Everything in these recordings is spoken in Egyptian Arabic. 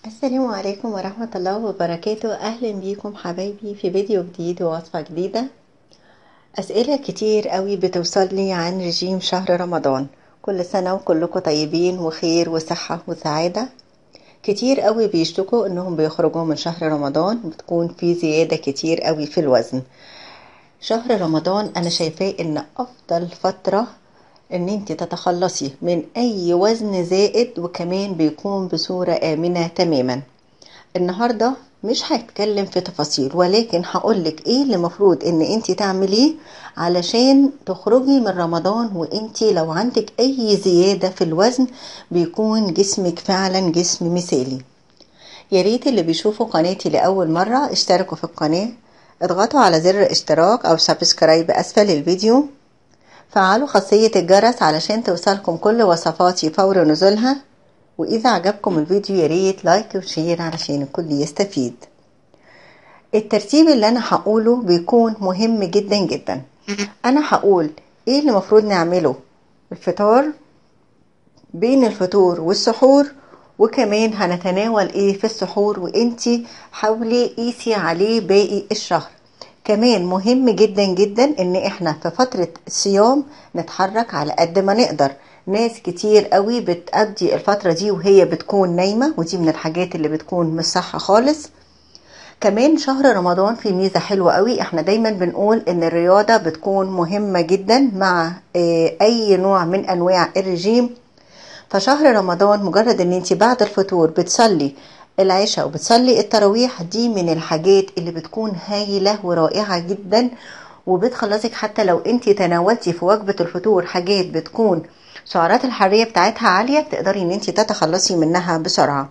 السلام عليكم ورحمة الله وبركاته أهلا بيكم حبايبي في فيديو جديد ووصفة جديدة أسئلة كتير قوي بتوصل لي عن رجيم شهر رمضان كل سنة وكلكم طيبين وخير وصحة وسعادة كتير قوي بيشتكوا انهم بيخرجوا من شهر رمضان بتكون في زيادة كتير قوي في الوزن شهر رمضان انا شايفاه ان افضل فترة ان انت تتخلصي من اي وزن زائد وكمان بيكون بصورة امنة تماما النهاردة مش هتكلم في تفاصيل ولكن هقولك ايه اللي مفروض ان انت تعمليه علشان تخرجي من رمضان وانت لو عندك اي زيادة في الوزن بيكون جسمك فعلا جسم مثالي يا ريت اللي بيشوفوا قناتي لأول مرة اشتركوا في القناة اضغطوا على زر اشتراك او سبسكرايب اسفل الفيديو فعلوا خاصية الجرس علشان توصلكم كل وصفاتي فور نزولها وإذا عجبكم الفيديو ياريت لايك وشير علشان الكل يستفيد الترتيب اللي أنا هقوله بيكون مهم جدا جدا أنا هقول إيه اللي المفروض نعمله الفطار بين الفطور والسحور وكمان هنتناول ايه في السحور وانتي حاولي قيسي عليه باقي الشهر كمان مهم جدا جدا ان احنا في فترة الصيام نتحرك على قد ما نقدر ناس كتير قوي بتقضي الفترة دي وهي بتكون نايمة ودي من الحاجات اللي بتكون مش صح خالص كمان شهر رمضان في ميزة حلوة قوي احنا دايما بنقول ان الرياضة بتكون مهمة جدا مع اي نوع من انواع الرجيم فشهر رمضان مجرد ان انت بعد الفطور بتصلي العشاء وبتصلي التراويح دي من الحاجات اللي بتكون هايلة ورائعة جدا وبتخلصك حتى لو انت تناولتي في وجبة الفطور حاجات بتكون سعرات الحرارية بتاعتها عالية بتقدري ان انت تتخلصي منها بسرعة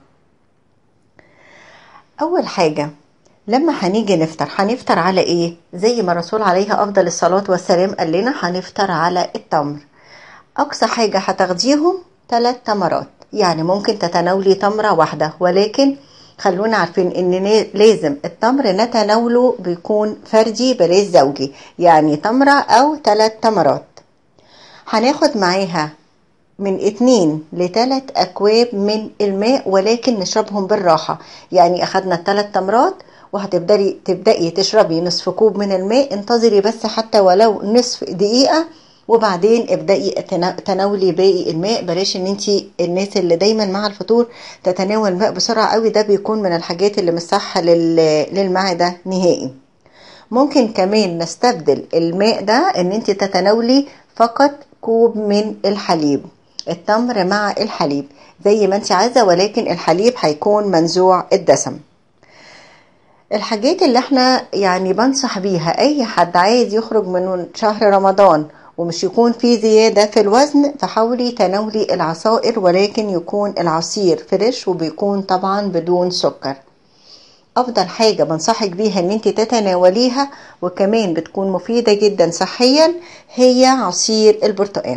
اول حاجة لما هنيجي نفطر هنفطر على ايه زي ما الرسول عليه افضل الصلاة والسلام قال لنا هنفطر على التمر اقصى حاجة هتاخديهم ثلاث تمرات يعني ممكن تتناولي تمرة واحدة ولكن خلونا عارفين ان لازم التمر نتناوله بيكون فردي بلاش زوجي يعني تمرة او ثلاث تمرات هناخد معاها من اتنين لتلات اكواب من الماء ولكن نشربهم بالراحة يعني اخدنا الثلاث تمرات وهتبدأي تبدأي تشربي نصف كوب من الماء انتظري بس حتى ولو نصف دقيقة وبعدين ابدأي تناولي باقي الماء بلاش ان انت الناس اللي دايما مع الفطور تتناول الماء بسرعة قوي ده بيكون من الحاجات اللي مش صح للمعدة نهائي ممكن كمان نستبدل الماء ده ان انت تتناولي فقط كوب من الحليب التمر مع الحليب زي ما انت عايزة ولكن الحليب هيكون منزوع الدسم الحاجات اللي احنا يعني بنصح بيها اي حد عايز يخرج من شهر رمضان ومش يكون في زيادة في الوزن فحاولي تناولي العصائر ولكن يكون العصير فريش وبيكون طبعا بدون سكر افضل حاجة بنصحك بيها ان انت تتناوليها وكمان بتكون مفيدة جدا صحيا هي عصير البرتقال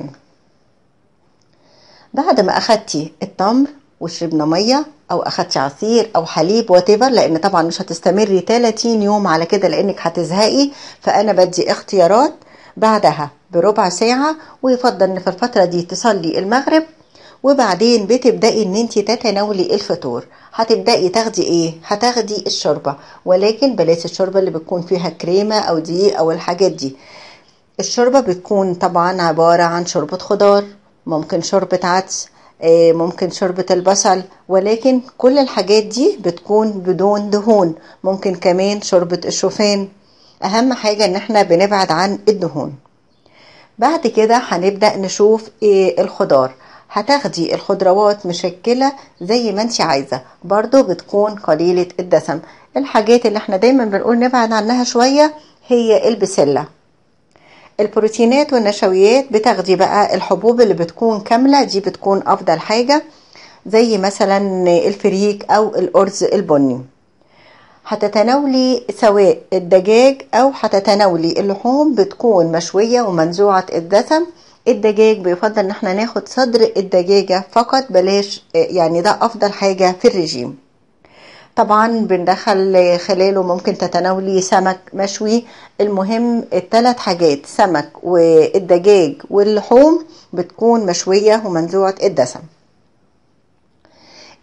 بعد ما اخدتي التمر وشربنا مية او اخدتي عصير او حليب واتيفر لان طبعا مش هتستمري 30 يوم على كده لانك هتزهقي فانا بدي اختيارات بعدها بربع ساعة ويفضل ان في الفترة دي تصلي المغرب وبعدين بتبدأي ان انت تتناولي الفطور هتبدأي تاخدي ايه هتاخدي الشوربة ولكن بلاش الشوربة اللي بتكون فيها كريمة او دقيق او الحاجات دي الشوربة بتكون طبعا عبارة عن شوربة خضار ممكن شوربة عدس ممكن شوربة البصل ولكن كل الحاجات دي بتكون بدون دهون ممكن كمان شوربة الشوفان اهم حاجة ان احنا بنبعد عن الدهون بعد كده هنبدأ نشوف ايه الخضار هتاخدي الخضروات مشكلة زي ما انت عايزة برضو بتكون قليلة الدسم الحاجات اللي احنا دايما بنقول نبعد عنها شوية هي البسلة البروتينات والنشويات بتاخدي بقى الحبوب اللي بتكون كاملة دي بتكون افضل حاجة زي مثلا الفريك او الارز البني هتتناولي سواء الدجاج او هتتناولي اللحوم بتكون مشوية ومنزوعة الدسم الدجاج بيفضل ان احنا ناخد صدر الدجاجة فقط بلاش يعني ده افضل حاجة في الرجيم طبعا بندخل خلاله ممكن تتناولي سمك مشوي المهم الثلاث حاجات سمك والدجاج واللحوم بتكون مشوية ومنزوعة الدسم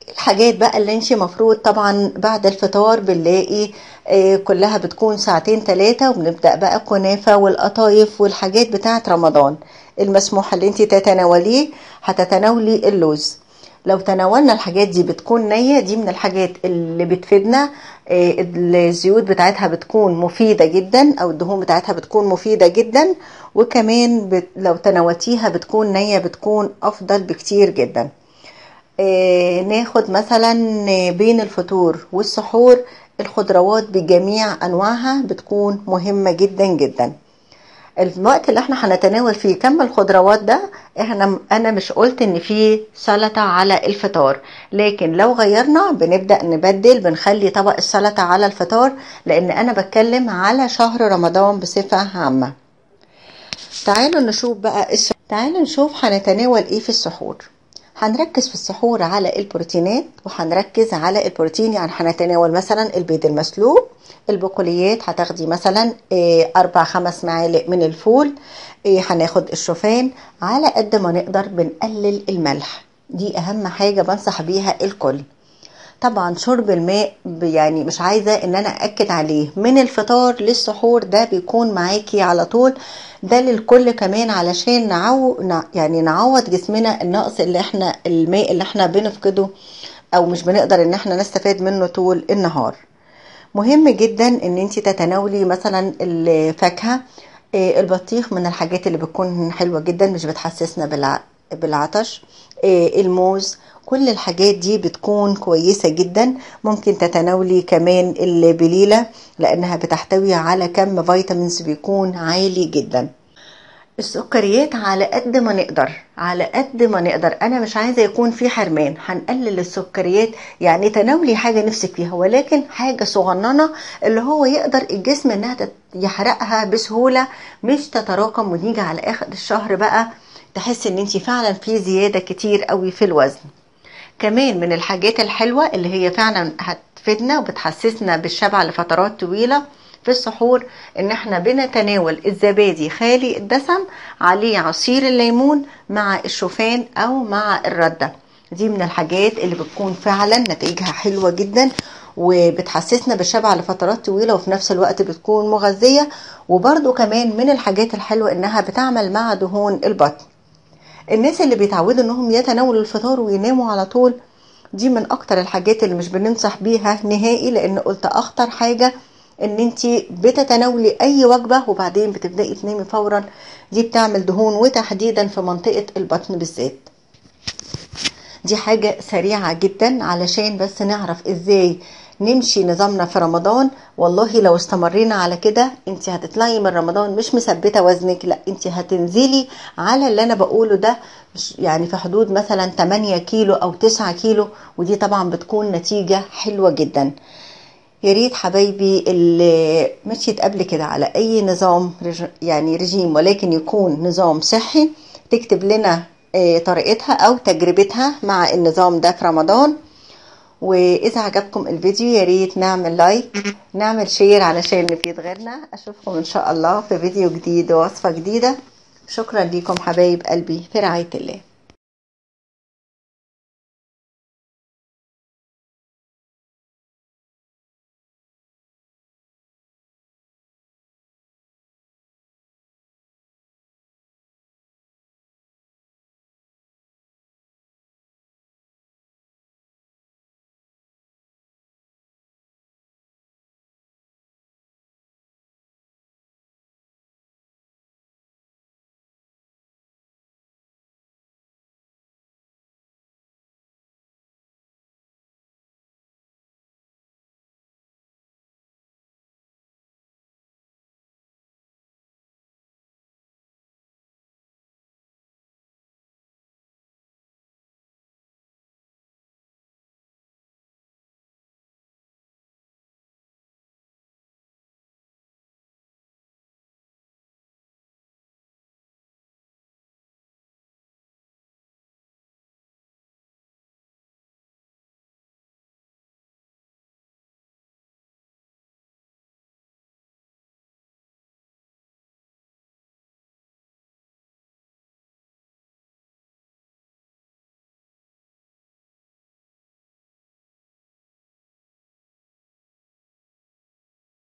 الحاجات بقى اللي انت مفروض طبعا بعد الفطار بنلاقي آه، كلها بتكون ساعتين ثلاثة وبنبدأ بقى كنافة والقطايف والحاجات بتاعة رمضان المسموح اللي انت تتناوليه هتتناولي اللوز لو تناولنا الحاجات دي بتكون نية دي من الحاجات اللي بتفيدنا آه، الزيوت بتاعتها بتكون مفيدة جدا او الدهون بتاعتها بتكون مفيدة جدا وكمان بت لو تناولتيها بتكون نية بتكون افضل بكتير جدا آه، ناخد مثلا بين الفطور والسحور الخضروات بجميع انواعها بتكون مهمة جدا جدا الوقت اللي احنا هنتناول فيه كم الخضروات ده احنا انا مش قلت ان في سلطة على الفطار لكن لو غيرنا بنبدأ نبدل بنخلي طبق السلطة على الفطار لان انا بتكلم على شهر رمضان بصفة عامة تعالوا نشوف بقى الس... تعالوا نشوف هنتناول ايه في السحور هنركز في السحور على البروتينات وهنركز على البروتين يعني هنتناول مثلا البيض المسلوق البقوليات هتاخدي مثلا إيه، أربع خمس معالق من الفول إيه، هناخد الشوفان على قد ما نقدر بنقلل الملح دي أهم حاجة بنصح بيها الكل طبعا شرب الماء ب- يعني مش عايزة ان انا اكد عليه من الفطار للسحور ده بيكون معاكي على طول ده للكل كمان علشان نعو نع- يعني نعوض جسمنا النقص اللي احنا الماء اللي احنا بنفقده او مش بنقدر ان احنا نستفاد منه طول النهار مهم جدا ان انت تتناولي مثلا الفاكهة آه، البطيخ من الحاجات اللي بتكون حلوة جدا مش بتحسسنا بالع... بالعطش آه، الموز كل الحاجات دي بتكون كويسة جدا ممكن تتناولي كمان البليلة لأنها بتحتوي على كم فيتامينز بيكون عالي جدا السكريات على قد ما نقدر على قد ما نقدر انا مش عايزه يكون في حرمان هنقلل السكريات يعني تناولي حاجه نفسك فيها ولكن حاجه صغننه اللي هو يقدر الجسم انها تت- يحرقها بسهوله مش تتراكم ونيجي على اخر الشهر بقى تحس ان انت فعلا في زياده كتير قوي في الوزن كمان من الحاجات الحلوة اللي هي فعلا هتفيدنا وبتحسسنا بالشبع لفترات طويلة في السحور ان احنا بنتناول الزبادي خالي الدسم عليه عصير الليمون مع الشوفان او مع الردة دي من الحاجات اللي بتكون فعلا نتائجها حلوة جدا وبتحسسنا بالشبع لفترات طويلة وفي نفس الوقت بتكون مغذية وبرضو كمان من الحاجات الحلوة انها بتعمل مع دهون البطن الناس اللي بيتعودوا انهم يتناولوا الفطار ويناموا على طول دي من اكتر الحاجات اللي مش بننصح بيها نهائي لان قلت اخطر حاجة ان انت بتتناولي اي وجبة وبعدين بتبدأي تنامي فورا دي بتعمل دهون وتحديدا في منطقة البطن بالذات دي حاجة سريعة جدا علشان بس نعرف ازاي نمشي نظامنا في رمضان والله لو استمرينا على كده انت هتطلعي من رمضان مش مثبته وزنك لا انت هتنزلي على اللي انا بقوله ده مش يعني في حدود مثلا 8 كيلو او 9 كيلو ودي طبعا بتكون نتيجة حلوة جدا يا ريت حبايبي اللي مشيت قبل كده على اي نظام رج- يعني رجيم ولكن يكون نظام صحي تكتب لنا آه، طريقتها او تجربتها مع النظام ده في رمضان واذا عجبكم الفيديو يا ريت نعمل لايك نعمل شير علشان نفيد غيرنا اشوفكم ان شاء الله في فيديو جديد ووصفة جديدة شكرا ليكم حبايب قلبي في رعاية الله